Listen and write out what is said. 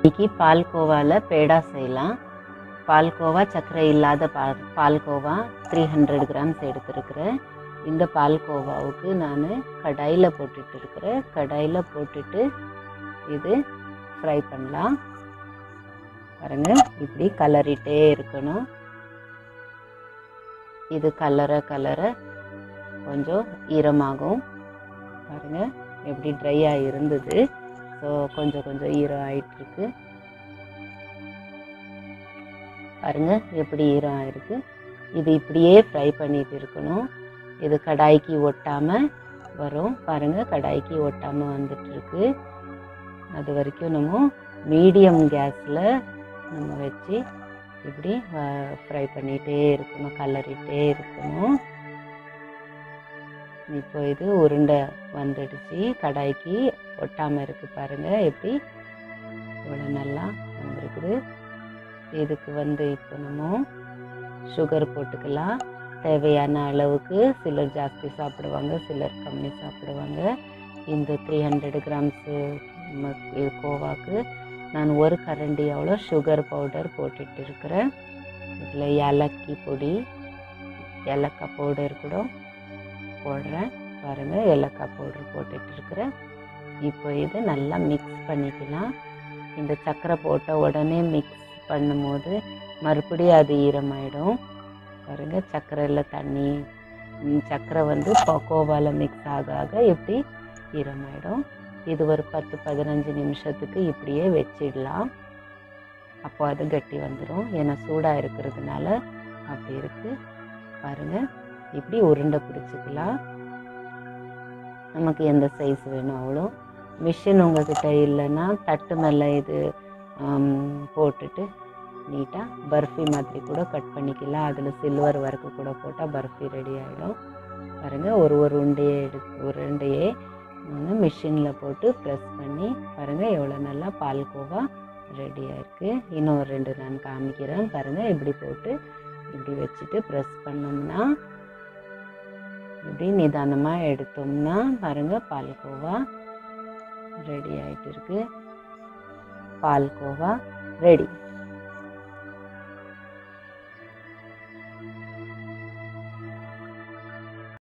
இன்னைக்கு பால்கோவாவில் பேடா செய்யலாம் பால்கோவா சர்க்கரை இல்லாத பால் பால்கோவா த்ரீ ஹண்ட்ரட் கிராம்ஸ் எடுத்துருக்கிறேன் இந்த பால்கோவாவுக்கு நான் கடாயில் போட்டுட்டு இருக்கிறேன் கடாயில் போட்டுட்டு இது ஃப்ரை பண்ணலாம் பாருங்க இப்படி கலரிட்டே இருக்கணும் இது கலர கலர கொஞ்சம் ஈரமாகும் பாருங்க எப்படி ட்ரையாக இருந்தது ஸோ கொஞ்சம் கொஞ்சம் ஈரம் ஆயிட்டுருக்கு பாருங்க எப்படி ஈரம் ஆயிருக்கு இது இப்படியே ஃப்ரை பண்ணிட்டு இருக்கணும் இது கடாய்க்கு ஒட்டாமல் வரும் பாருங்க கடாய்க்கு ஒட்டாமல் வந்துட்டு இருக்கு அது வரைக்கும் நம்ம மீடியம் கேஸில் நம்ம வச்சு இப்படி ஃப்ரை பண்ணிகிட்டே இருக்கணும் கலரிட்டே இருக்கணும் இப்போ இது உருண்டை வந்துடுச்சு கடாய்க்கு ஒட்டாமல் இருக்கு பாருங்க எப்படி இவ்வளோ நல்லா வந்திருக்குது இதுக்கு வந்து இப்போ நம்ம சுகர் போட்டுக்கலாம் தேவையான அளவுக்கு சிலர் ஜாஸ்தி சாப்பிடுவாங்க சிலர் கம்மி சாப்பிடுவாங்க இந்த த்ரீ ஹண்ட்ரட் கிராம்ஸு கோவாக்கு நான் ஒரு கரண்டி அவ்வளோ சுகர் பவுடர் போட்டுட்டு இருக்கிறேன் இதில் ஏலக்கி பொடி ஏலக்காய் பவுடர் கூட போடுறேன் பாருங்கள் ஏலக்காய் பவுடர் போட்டுட்டு இருக்கிறேன் இப்போ இதை நல்லா மிக்ஸ் பண்ணிக்கலாம் இந்த சர்க்கரை போட்ட உடனே மிக்ஸ் பண்ணும்போது மறுபடியும் அது ஈரமாயிடும் பாருங்கள் சர்க்கரையில் தண்ணி சர்க்கரை வந்து கோவாவில் மிக்ஸ் ஆக ஆக எப்படி ஈரமாயிடும் இது ஒரு பத்து பதினஞ்சு நிமிஷத்துக்கு இப்படியே வச்சிடலாம் அப்போ அது கட்டி வந்துடும் ஏன்னா சூடாக இருக்கிறதுனால அப்படி இருக்குது பாருங்கள் இப்படி உருண்டை பிடிச்சிக்கலாம் நமக்கு எந்த சைஸ் வேணும் அவ்வளோ மிஷின் உங்ககிட்ட இல்லைன்னா தட்டு மேலே இது போட்டுட்டு நீட்டாக பர்ஃபி மாதிரி கூட கட் பண்ணிக்கலாம் அதில் சில்வர் ஒர்க்கு கூட போட்டால் பர்ஃபி ரெடி ஆகிடும் பாருங்கள் ஒரு ஒரு உருண்டையை எடுத்து உருண்டையே நான் மிஷினில் போட்டு ப்ரெஸ் பண்ணி பாருங்கள் எவ்வளோ நல்லா பால்கோவா ரெடி ஆயிருக்கு இன்னும் ஒரு ரெண்டு நான் காமிக்கிறேன் பாருங்கள் இப்படி போட்டு இப்படி வச்சுட்டு ப்ரெஸ் பண்ணோம்னா இப்படி நிதானமாக எடுத்தோம்னா பாருங்கள் பால்கோவா ரெடி ஆகிட்டு இருக்கு பால்கோவா ரெடி